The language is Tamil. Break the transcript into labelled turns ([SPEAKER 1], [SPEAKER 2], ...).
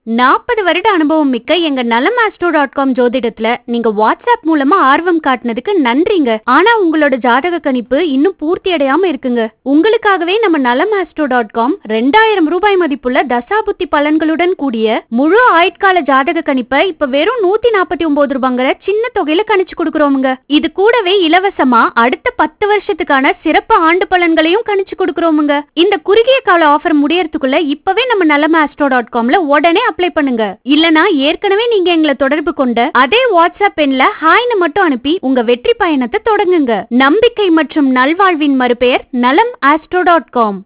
[SPEAKER 1] நாற்பது வருட அனுபவம் மிக்க எங்க நலம் ஆஸ்ட்ரோ டாட் காம் ஜோதிடத்துல நீங்க வாட்ஸ்அப் மூலமா ஆர்வம் காட்டினதுக்கு நன்றிங்க ஆனா உங்களோட ஜாதக கணிப்பு இன்னும் பூர்த்தி அடையாம இருக்குங்க உங்களுக்காகவே நம்ம நலம் ஆஸ்ட்ரோ டாட் காம் ரெண்டாயிரம் ரூபாய் மதிப்புள்ள தசாபுத்தி பலன்களுடன் கூடிய முழு ஆயுட்கால ஜாதக கணிப்பை இப்ப வெறும் நூத்தி நாற்பத்தி ஒன்பது ரூபாங்கிற சின்ன தொகையில கணிச்சு கொடுக்கறோமுங்க இது கூடவே இலவசமா அடுத்த பத்து வருஷத்துக்கான சிறப்பு ஆண்டு பலன்களையும் கணிச்சு கொடுக்கறோமுங்க இந்த குறுகிய கால ஆஃபர் முடியறதுக்குள்ள இப்பவே நம்ம நலம் ஆஸ்ட்ரோ டாட் காம்ல உடனே அப்ளை பண்ணுங்க இல்லனா ஏற்கனவே நீங்க எங்களை தொடர்பு கொண்ட அதே வாட்ஸ்அப் எண்ல ஹாய்னு மட்டும் அனுப்பி உங்க வெற்றி பயணத்தை தொடங்குங்க நம்பிக்கை மற்றும் நல்வாழ்வின் மறுபெயர் நலம் ஆஸ்ட்ரோ டாட் காம்